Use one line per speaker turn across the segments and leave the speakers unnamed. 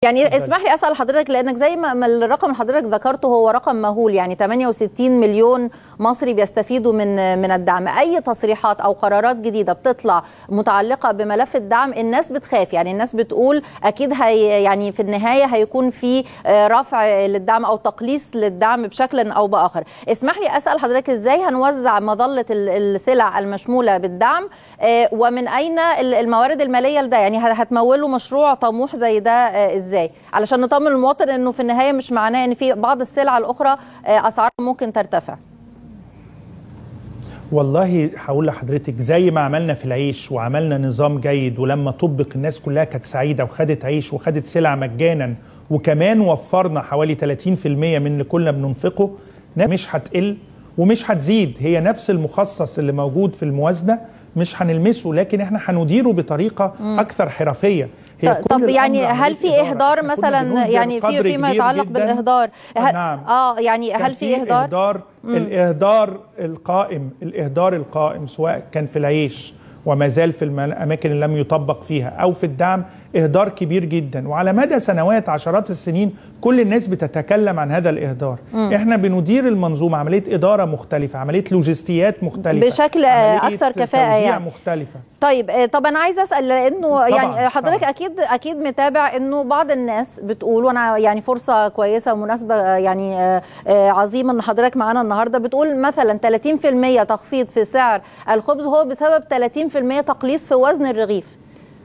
يعني اسمح لي اسال حضرتك لانك زي ما الرقم اللي حضرتك ذكرته هو رقم مهول يعني 68 مليون مصري بيستفيدوا من من الدعم اي تصريحات او قرارات جديده بتطلع متعلقه بملف الدعم الناس بتخاف يعني الناس بتقول اكيد هي يعني في النهايه هيكون في رفع للدعم او تقليص للدعم بشكل او باخر اسمح لي اسال حضرتك ازاي هنوزع مظله السلع المشموله بالدعم ومن اين الموارد الماليه لده يعني هتمولوا مشروع طموح زي ده ازاي ازاي علشان نطمن المواطن انه في النهايه مش معناه ان في بعض السلع الاخرى اسعارها ممكن ترتفع
والله هقول لحضرتك زي ما عملنا في العيش وعملنا نظام جيد ولما طبق الناس كلها كانت سعيده وخدت عيش وخدت سلع مجانا وكمان وفرنا حوالي 30% من اللي كنا بننفقه مش هتقل ومش هتزيد هي نفس المخصص اللي موجود في الموازنه مش هنلمسه لكن احنا هنديره بطريقه م. اكثر حرفيه
هي طب يعني هل في اهدار مثلا يعني في فيما يتعلق بالاهدار
هل نعم
اه يعني هل في اهدار
الاهدار الاهدار القائم الاهدار القائم سواء كان في العيش وما زال في الاماكن اللي لم يطبق فيها او في الدعم اهدار كبير جدا وعلى مدى سنوات عشرات السنين كل الناس بتتكلم عن هذا الاهدار م. احنا بندير المنظومه عمليه اداره مختلفه عمليه لوجستيات مختلفه
بشكل اكثر كفاءه
يعني مختلفه
طيب طب انا عايزه اسال لانه طبعًا يعني حضرتك طبعًا. اكيد اكيد متابع انه بعض الناس بتقول وانا يعني فرصه كويسه ومناسبه يعني عظيمه ان حضرتك معانا النهارده بتقول مثلا 30% تخفيض في سعر الخبز هو بسبب 30% تقليص في وزن الرغيف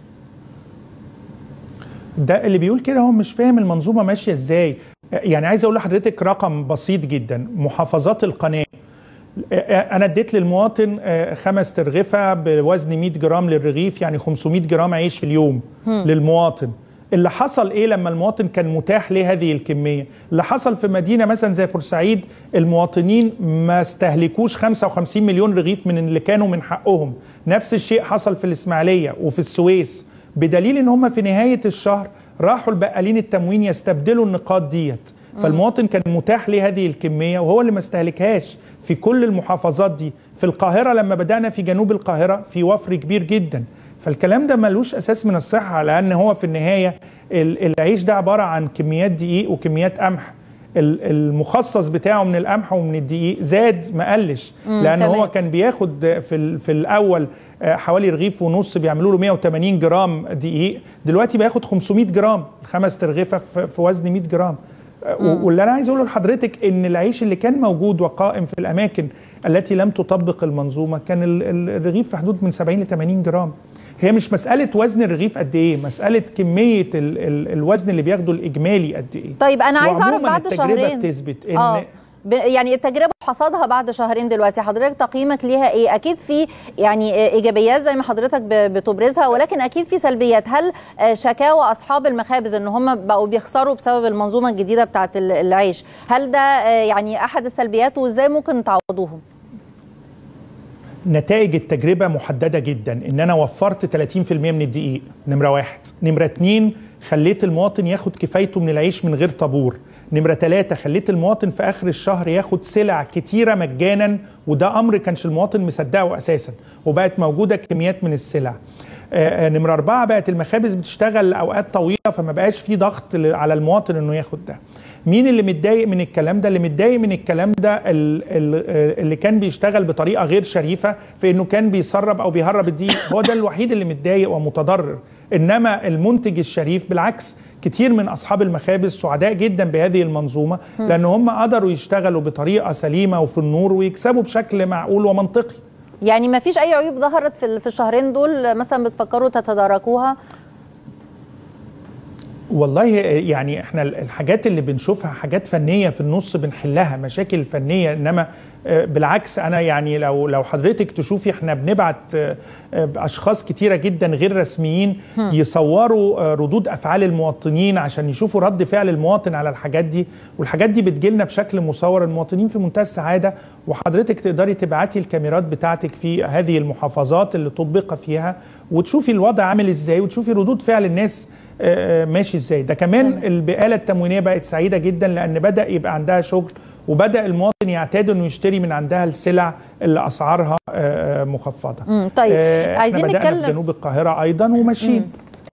ده اللي بيقول كده هو مش فاهم المنظومه ماشيه ازاي يعني عايز اقول لحضرتك رقم بسيط جدا محافظات القناه انا اديت للمواطن خمس ترغفه بوزن 100 جرام للرغيف يعني 500 جرام عيش في اليوم م. للمواطن اللي حصل ايه لما المواطن كان متاح له هذه الكميه اللي حصل في مدينه مثلا زي بورسعيد المواطنين ما استهلكوش 55 مليون رغيف من اللي كانوا من حقهم نفس الشيء حصل في الاسماعيليه وفي السويس بدليل ان هم في نهايه الشهر راحوا البقالين التموين يستبدلوا النقاط ديت فالمواطن كان متاح له هذه الكميه وهو اللي ما استهلكهاش في كل المحافظات دي في القاهره لما بدانا في جنوب القاهره في وفر كبير جدا فالكلام ده ملوش اساس من الصحه لان هو في النهايه العيش ده عباره عن كميات دقيق وكميات قمح المخصص جرام من القمح ومن الدقيق زاد ما قلش لان هو كان بياخد في في الاول حوالي رغيف ونص بيعملوا له 180 جرام دقيق دلوقتي بياخد 500 جرام خمس ترغيفه في وزن 100 جرام واللي انا عايز اقوله لحضرتك ان العيش اللي كان موجود وقائم في الاماكن التي لم تطبق المنظومه كان الرغيف في حدود من 70 ل 80 جرام هي مش مساله وزن الرغيف قد ايه مساله كميه ال ال الوزن اللي بياخده الاجمالي قد ايه
طيب انا عايز اعرف بعد شهرين
بتثبت ان
آه. يعني التجربه حصادها بعد شهرين دلوقتي حضرتك تقييمك ليها ايه اكيد في يعني ايجابيات زي ما حضرتك بتبرزها ولكن اكيد في سلبيات هل شكاوى اصحاب المخابز ان هم بقوا بيخسروا بسبب المنظومه الجديده بتاعه العيش هل ده يعني احد السلبيات وازاي ممكن تعوضوهم
نتائج التجربه محدده جدا ان انا وفرت 30% من الدقيق نمره واحد نمره اتنين خليت المواطن ياخد كفايته من العيش من غير طابور نمرة ثلاثة خليت المواطن في آخر الشهر ياخد سلع كتيرة مجانا وده أمر كانش المواطن مصدقه أساسا وبقت موجودة كميات من السلع آه نمرة أربعة بقت المخابز بتشتغل أوقات طويلة فما بقاش في ضغط على المواطن إنه ياخد ده مين اللي متضايق من الكلام ده اللي متضايق من الكلام ده اللي كان بيشتغل بطريقه غير شريفه في انه كان بيسرب او بيهرب الدقيق هو ده الوحيد اللي متضايق ومتضرر انما المنتج الشريف بالعكس كتير من اصحاب المخابز سعداء جدا بهذه المنظومه لان هم قدروا يشتغلوا بطريقه سليمه وفي النور ويكسبوا بشكل معقول ومنطقي
يعني ما فيش اي عيوب ظهرت في الشهرين دول مثلا بتفكروا تتداركوها
والله يعني احنا الحاجات اللي بنشوفها حاجات فنيه في النص بنحلها مشاكل فنيه انما بالعكس انا يعني لو لو حضرتك تشوفي احنا بنبعت اشخاص كتيره جدا غير رسميين يصوروا ردود افعال المواطنين عشان يشوفوا رد فعل المواطن على الحاجات دي والحاجات دي بتجيلنا بشكل مصور المواطنين في منتهى السعاده وحضرتك تقدري تبعتي الكاميرات بتاعتك في هذه المحافظات اللي طبق فيها وتشوفي الوضع عامل ازاي وتشوفي ردود فعل الناس ماشي ازاي ده كمان البقاله التموينيه بقت سعيده جدا لان بدا يبقى عندها شغل وبدا المواطن يعتاد انه يشتري من عندها السلع اللي اسعارها مخفضه
طيب عايزين
نتكلم في جنوب القاهره ايضا وماشيين